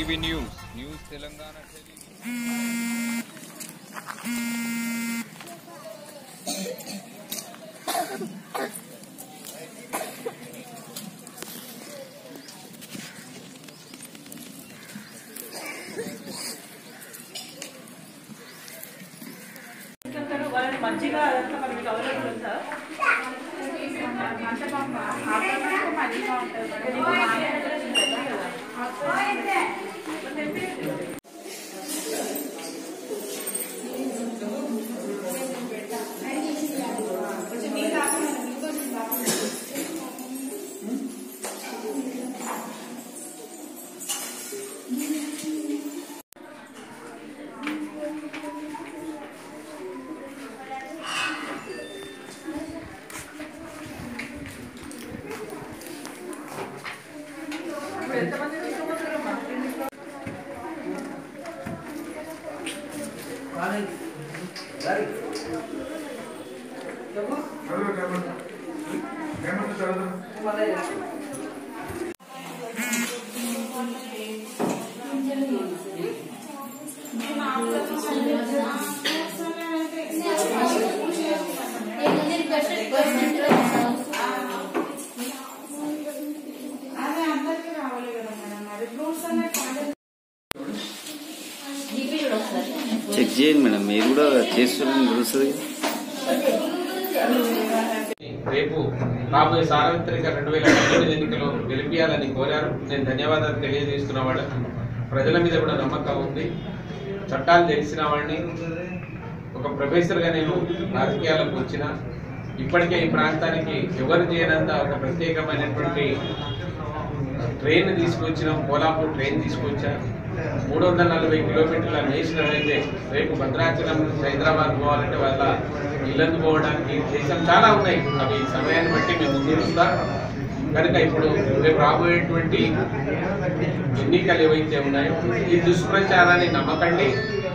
TV news news Telangana television చెప్తారు వాళ్ళని మంచిగా అదంతా మనకి అవైలబుల్ ఉందా ఇప్పుడు ఎంతమంది తీసుకుపోతారమ్మా చెక్ చేయండి మేడం మీరు కూడా చేస్తున్నారని తెలుస్తుంది రేపు రాబోయే సార్వత్రిక రెండు వేల పంతొమ్మిది ఎన్నికల్లో గెలిపించాలని కోరారు నేను ధన్యవాదాలు తెలియజేస్తున్న వాళ్ళకి ప్రజల మీద కూడా నమ్మకం ఉంది చట్టాలు తెలిసిన వాడిని ఒక ప్రొఫెసర్గా నేను రాజకీయాలకు వచ్చిన ఇప్పటికే ఈ ప్రాంతానికి ఎవరు చేయనంత ఒక ప్రత్యేకమైనటువంటి ట్రైన్ తీసుకొచ్చినాం కోలాపూర్ ట్రైన్ తీసుకొచ్చా మూడు వందల నలభై కిలోమీటర్ల నేషనల్ హైవే రేపు భద్రాచలం నుంచి హైదరాబాద్ పోవాలంటే వాళ్ళ ఇల్లందు పోవడానికి దేశం చాలా ఉన్నాయి అవి సమయాన్ని బట్టి మేము ముందు వస్తాం కనుక ఇప్పుడు రేపు రాబోయేటువంటి ఎన్నికలు ఏవైతే ఉన్నాయో ఈ దుష్ప్రచారాన్ని నమ్మకండి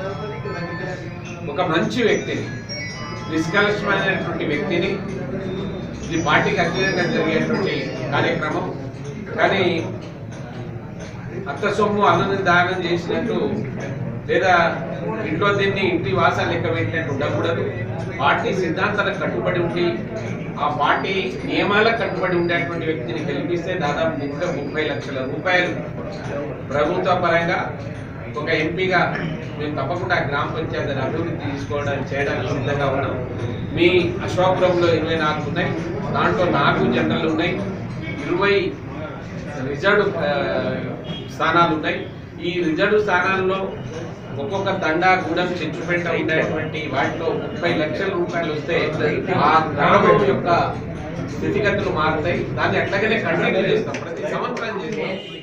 ఒక మంచి వ్యక్తిని నిష్కలక్షమైనటువంటి వ్యక్తిని ఇది పార్టీకి అత్యధికంగా జరిగేటువంటి కార్యక్రమం కానీ అత్త సొమ్ము అన్నని దానం చేసినట్టు లేదా ఇంట్లో దీన్ని ఇంటి వాసాలు లెక్క పెట్టినట్టు ఉండకూడదు పార్టీ సిద్ధాంతాలకు కట్టుబడి ఉండి ఆ పార్టీ నియమాలకు కట్టుబడి ఉండేటువంటి వ్యక్తిని గెలిపిస్తే దాదాపు ముప్పై ముప్పై లక్షల రూపాయలు ప్రభుత్వ పరంగా ఒక ఎంపీగా మేము తప్పకుండా ఆ గ్రామ పంచాయతీని అభివృద్ధి తీసుకోవడానికి చేయడానికి సిద్ధంగా ఉన్నాం మీ అశోకపురంలో ఇరవై నాలుగు ఉన్నాయి దాంట్లో నాలుగు జనరల్ ఉన్నాయి ఇరవై రిజర్వ్ ఆ, స్థానాలు ఉన్నాయి ఈ రిజర్వ్ స్థానాల్లో ఒక్కొక్క తండా గూడెం చెంచుపెంట ఉండేటువంటి వాటిలో ముప్పై లక్షల రూపాయలు వస్తే ఆ గ్రామం యొక్క స్థితిగతులు మారుతాయి దాన్ని అట్లాగనే కంటిన్యూ చేస్తాం ప్రతి సంవత్సరం చేస్తాం